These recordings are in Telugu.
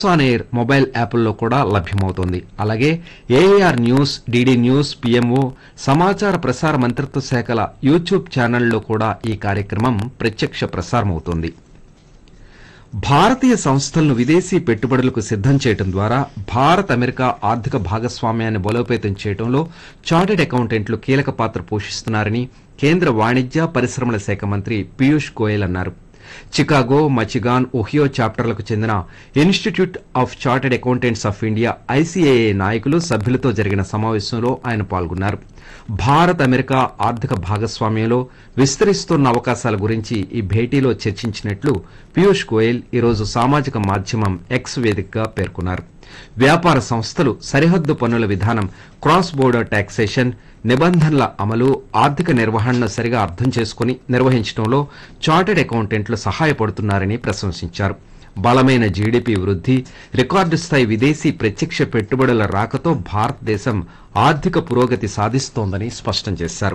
ఆన్ ఎయిర్ మొబైల్ యాప్ల్లో కూడా లభ్యమవుతోంది అలాగే AIR news DD news PMO సమాచార ప్రసార మంత్రిత్వ శాఖల యూట్యూబ్ ఛానల్లో కూడా ఈ కార్యక్రమం ప్రత్యక్ష ప్రసారమవుతోంది భారతీయ సంస్థలను విదేశీ పెట్టుబడులకు సిద్దం చేయడం ద్వారా భారత్ అమెరికా ఆర్థిక భాగస్వామ్యాన్ని బలోపేతం చేయడంలో చార్టెడ్ అకౌంటెంట్లు కీలక పాత్ర పోషిస్తున్నారని కేంద్ర వాణిజ్య పరిశ్రమల శాఖ మంత్రి పీయూష్ గోయల్ అన్నారు చికాగో మచిగాన్ ఒహియో చాప్టర్లకు చెందిన Institute of Chartered Accountants of India ICAA నాయకులు సభ్యులతో జరిగిన సమావేశంలో ఆయన పాల్గొన్నారు భారత్ అమెరికా ఆర్థిక భాగస్వామ్యంలో విస్తరిస్తున్న అవకాశాల గురించి ఈ భేటీలో చర్చించినట్లు పీయూష్ గోయల్ ఈరోజు సామాజిక మాధ్యమం ఎక్స్ వేదికగా పేర్కొన్నారు వ్యాపార సంస్థలు సరిహద్దు పన్నుల విధానం క్రాస్ బోర్డర్ టాక్సేషన్ నిబంధనల అమలు ఆర్థిక నిర్వహణను సరిగా అర్థం చేసుకుని నిర్వహించడంలో చార్టెడ్ అకౌంటెంట్లు సహాయపడుతున్నారని ప్రశంసించారు బలమైన జీడీపీ వృద్ధి రికార్డు స్థాయి విదేశీ ప్రత్యక్ష పెట్టుబడుల రాకతో భారతదేశం ఆర్థిక పురోగతి సాధిస్తోందని స్పష్టం చేశారు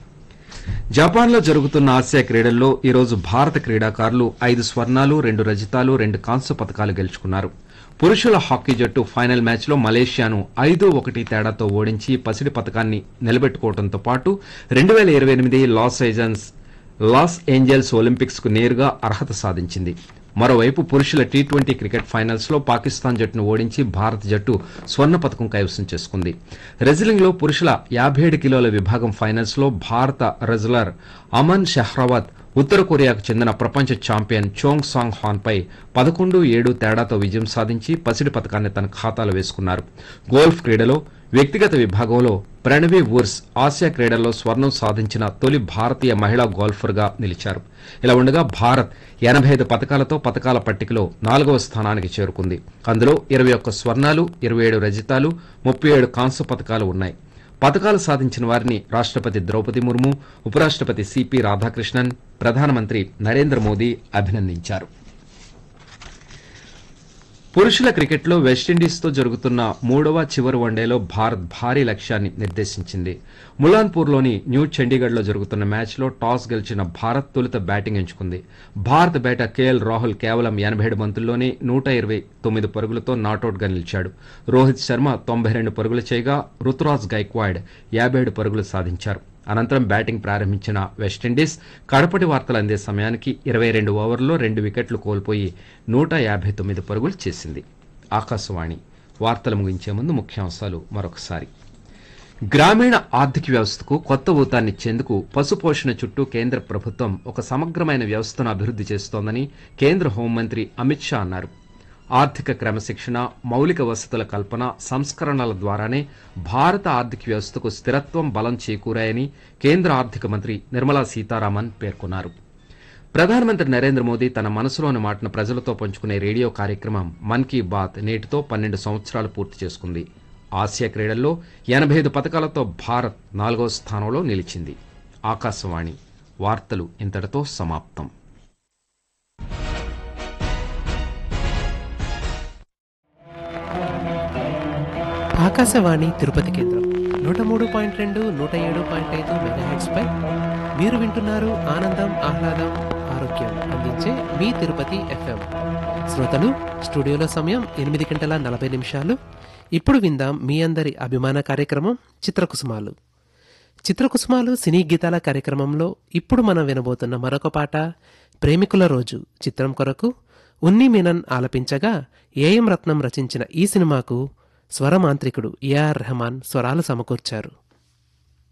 జపాన్లో జరుగుతున్న ఆసియా క్రీడల్లో ఈరోజు భారత క్రీడాకారులు ఐదు స్వర్ణాలు రెండు రజతాలు రెండు కాంస్య పథకాలు గెలుచుకున్నారు పురుషుల హాకీ జట్టు ఫైనల్ మ్యాచ్లో మలేషియాను ఐదు ఒకటి తేడాతో ఓడించి పసిడి పథకాన్ని నిలబెట్టుకోవడంతో పాటు రెండు వేల ఇరవై ఎనిమిది Los Angeles Los Angeles Olympics కు నేరుగా అర్హత సాధించింది మరోవైపు పురుషుల టీ ట్వంటీ క్రికెట్ ఫైనల్స్ లో పాకిస్తాన్ జట్టును ఓడించి భారత జట్టు స్వర్ణ పథకం కైవసం చేసుకుంది రెజ్లింగ్ లో పురుషుల యాభై ఏడు కిలోల విభాగం ఫైనల్స్ లో భారత రెజ్లర్ అమన్ షహ్రావత్ ఉత్తర కొరియాకు చెందిన ప్రపంచ ఛాంపియన్ చోంగ్ సాంగ్ హాన్ పై పదకొండు ఏడు తేడాతో విజయం సాధించి పసిడి పథకాన్ని తన ఖాతాలో వేసుకున్నారు గోల్ఫ్ క్రీడలో వ్యక్తిగత విభాగంలో ప్రణవి వుర్స్ ఆసియా క్రీడల్లో స్వర్ణం సాధించిన తొలి భారతీయ మహిళా గోల్ఫర్ గా నిలిచారు ఇలా ఉండగా భారత్ ఎనభై ఐదు పథకాలతో పథకాల పట్టికలో నాలుగవ స్థానానికి చేరుకుంది అందులో ఇరవై ఒక్క స్వర్ణాలు ఇరవై ఏడు రజితాలు ముప్పై ఏడు కాంస్య పథకాలు ఉన్నాయి పథకాలు సాధించిన వారిని రాష్టపతి ద్రౌపది ముర్ము ఉపరాష్టపతి సిపి రాధాకృష్ణన్ ప్రధానమంత్రి నరేంద్ర మోదీ అభినందించారు పురుషుల క్రికెట్లో వెస్టిండీస్తో జరుగుతున్న మూడవ చివరి వన్డేలో భారత్ భారీ లక్ష్యాన్ని నిర్దేశించింది ములాన్పూర్లోని న్యూ చండీగఢ్లో జరుగుతున్న మ్యాచ్లో టాస్ గెలిచిన భారత్ తొలుత బ్యాటింగ్ ఎంచుకుంది భారత బ్యాటర్ కేఎల్ రాహుల్ కేవలం ఎనభై ఏడు బంతుల్లోనే నూట ఇరవై తొమ్మిది పరుగులతో నాటౌట్గా నిలిచాడు రోహిత్ శర్మ తొంభై రెండు పరుగులు చేయగా రుతురాజ్ గైక్వాడ్ యాభై ఏడు పరుగులు సాధించారు అనంతరం బ్యాటింగ్ ప్రారంభించిన వెస్టిండీస్ కడపటి వార్తలు అందే సమయానికి ఇరవై రెండు ఓవర్లలో రెండు వికెట్లు కోల్పోయి నూట యాభై తొమ్మిది పరుగులు చేసింది ఆకాశవాణి వార్తలు ముగించే ముందు ముఖ్యాంశాలు మరొకసారి గ్రామీణ ఆర్థిక వ్యవస్థకు కొత్త ఊతాన్నిచ్చేందుకు పశుపోషణ చుట్టూ కేంద్ర ప్రభుత్వం ఒక సమగ్రమైన వ్యవస్థను అభివృద్ది చేస్తోందని కేంద్ర హోంమంత్రి అమిత్ షా అన్నారు ఆర్థిక క్రమశిక్షణ మౌలిక వసతుల కల్పన సంస్కరణల ద్వారానే భారత ఆర్థిక వ్యవస్థకు స్థిరత్వం బలం చేకూరాయని కేంద్ర ఆర్థిక మంత్రి నిర్మలా సీతారామన్ పేర్కొన్నారు ప్రధానమంత్రి నరేంద్ర మోదీ తన మనసులోని మాటను ప్రజలతో పంచుకునే రేడియో కార్యక్రమం మన్ కీ బాత్ నేటితో పన్నెండు సంవత్సరాలు పూర్తి చేసుకుంది ఆసియా క్రీడల్లో ఎనభై ఐదు పథకాలతో భారత్ నాలుగో స్థానంలో నిలిచింది ఆకాశవాణి వార్తలు ఇంతటితో సమాప్తం ఆకాశవాణి తిరుపతి కేంద్రం నూట మూడు పాయింట్ రెండు నూట ఏడు పాయింట్ ఐదు మెగాహెట్స్ పై మీరు వింటున్నారు ఆనందం ఆహ్లాదం ఆరోగ్యం అందించే మీ తిరుపతి ఎఫ్ఎం శ్రోతలు స్టూడియోలో సమయం ఎనిమిది గంటల నలభై నిమిషాలు ఇప్పుడు విందాం మీ అందరి అభిమాన కార్యక్రమం చిత్రకుసుమాలు చిత్రకుసుమాలు సినీ గీతాల కార్యక్రమంలో ఇప్పుడు మనం వినబోతున్న మరొక పాట ప్రేమికుల రోజు చిత్రం కొరకు ఉన్ని మీనన్ ఆలపించగా ఏఎం రత్నం రచించిన ఈ సినిమాకు స్వరమాంత్రికుడు ఏఆర్ రెహమాన్ స్వరాలు సమకూర్చారు